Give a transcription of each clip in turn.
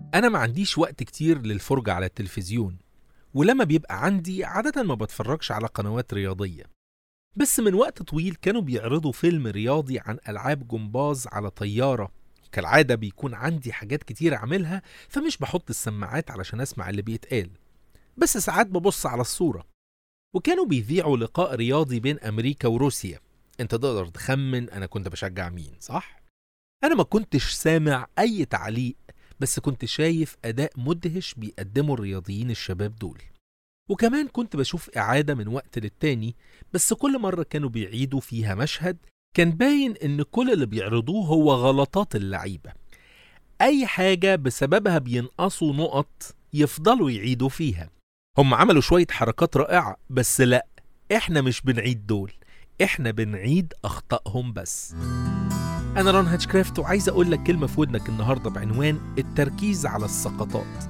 أنا ما عنديش وقت كتير للفرجة على التلفزيون ولما بيبقى عندي عادة ما بتفرجش على قنوات رياضية بس من وقت طويل كانوا بيعرضوا فيلم رياضي عن ألعاب جمباز على طيارة كالعادة بيكون عندي حاجات كتير أعملها فمش بحط السماعات علشان أسمع اللي بيتقال بس ساعات ببص على الصورة وكانوا بيذيعوا لقاء رياضي بين أمريكا وروسيا انت تقدر تخمن أنا كنت بشجع مين صح؟ أنا ما كنتش سامع أي تعليق بس كنت شايف أداء مدهش بيقدمه الرياضيين الشباب دول وكمان كنت بشوف إعادة من وقت للتاني بس كل مرة كانوا بيعيدوا فيها مشهد كان باين إن كل اللي بيعرضوه هو غلطات اللعيبة أي حاجة بسببها بينقصوا نقط يفضلوا يعيدوا فيها هم عملوا شوية حركات رائعة بس لأ إحنا مش بنعيد دول إحنا بنعيد أخطائهم بس أنا ران هاتشكرافت وعايز أقول لك كلمة في ودنك النهاردة بعنوان التركيز على السقطات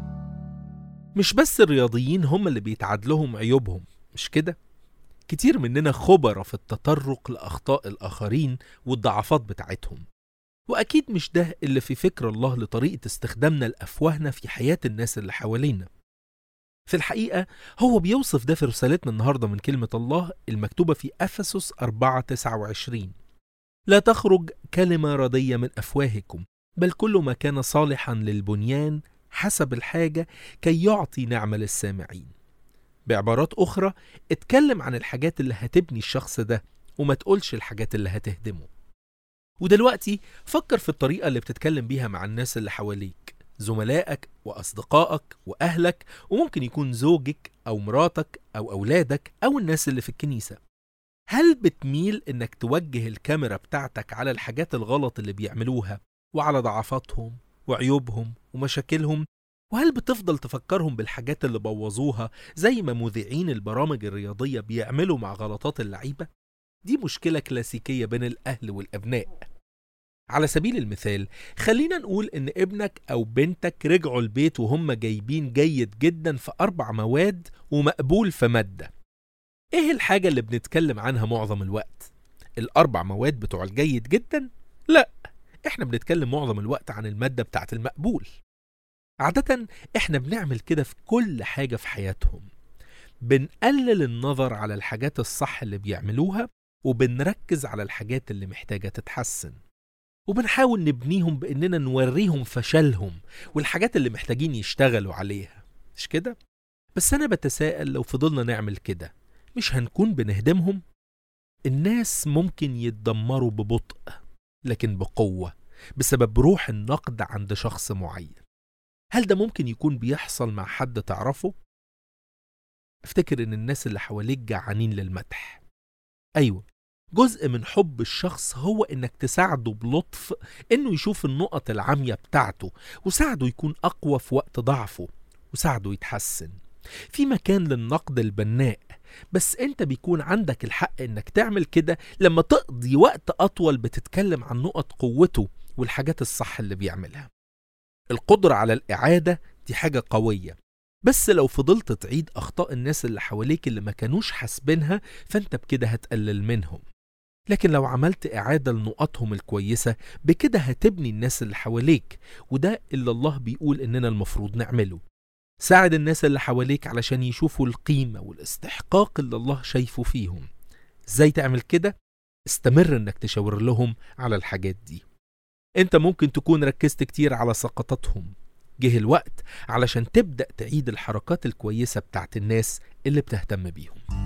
مش بس الرياضيين هم اللي بيتعاد لهم عيوبهم مش كده؟ كتير مننا خبرة في التطرق لأخطاء الآخرين والضعفات بتاعتهم وأكيد مش ده اللي في فكر الله لطريقة استخدامنا لأفواهنا في حياة الناس اللي حوالينا في الحقيقة هو بيوصف ده في رسالتنا النهاردة من كلمة الله المكتوبة في أفسس 4 29 لا تخرج كلمة ردية من أفواهكم بل كل ما كان صالحا للبنيان حسب الحاجة كي يعطي نعمة للسامعين بعبارات أخرى اتكلم عن الحاجات اللي هتبني الشخص ده وما تقولش الحاجات اللي هتهدمه ودلوقتي فكر في الطريقة اللي بتتكلم بيها مع الناس اللي حواليك زملائك وأصدقائك وأهلك وممكن يكون زوجك أو مراتك أو أولادك أو الناس اللي في الكنيسة هل بتميل إنك توجه الكاميرا بتاعتك على الحاجات الغلط اللي بيعملوها وعلى ضعفاتهم وعيوبهم ومشاكلهم وهل بتفضل تفكرهم بالحاجات اللي بوظوها زي ما مذيعين البرامج الرياضية بيعملوا مع غلطات اللعيبة؟ دي مشكلة كلاسيكية بين الأهل والأبناء على سبيل المثال خلينا نقول إن ابنك أو بنتك رجعوا البيت وهم جايبين جيد جدا في أربع مواد ومقبول في مادة إيه الحاجة اللي بنتكلم عنها معظم الوقت؟ الأربع مواد بتوع الجيد جدا؟ لا إحنا بنتكلم معظم الوقت عن المادة بتاعت المقبول عادة إحنا بنعمل كده في كل حاجة في حياتهم بنقلل النظر على الحاجات الصح اللي بيعملوها وبنركز على الحاجات اللي محتاجة تتحسن وبنحاول نبنيهم بإننا نوريهم فشلهم والحاجات اللي محتاجين يشتغلوا عليها مش كده؟ بس أنا بتساءل لو فضلنا نعمل كده مش هنكون بنهدمهم؟ الناس ممكن يتدمروا ببطء لكن بقوة بسبب روح النقد عند شخص معين هل ده ممكن يكون بيحصل مع حد تعرفه؟ افتكر ان الناس اللي حواليك جعانين للمدح ايوه جزء من حب الشخص هو انك تساعده بلطف انه يشوف النقط العامية بتاعته وساعده يكون اقوى في وقت ضعفه وساعده يتحسن في مكان للنقد البناء بس انت بيكون عندك الحق انك تعمل كده لما تقضي وقت اطول بتتكلم عن نقط قوته والحاجات الصح اللي بيعملها القدرة على الإعادة دي حاجة قوية بس لو فضلت تعيد أخطاء الناس اللي حواليك اللي ما كانوش حاسبينها فأنت بكده هتقلل منهم لكن لو عملت إعادة لنقطهم الكويسة بكده هتبني الناس اللي حواليك وده اللي الله بيقول إننا المفروض نعمله ساعد الناس اللي حواليك علشان يشوفوا القيمة والاستحقاق اللي الله شايفه فيهم ازاي تعمل كده؟ استمر انك تشاور لهم على الحاجات دي انت ممكن تكون ركزت كتير على سقطاتهم جه الوقت علشان تبدأ تعيد الحركات الكويسة بتاعت الناس اللي بتهتم بيهم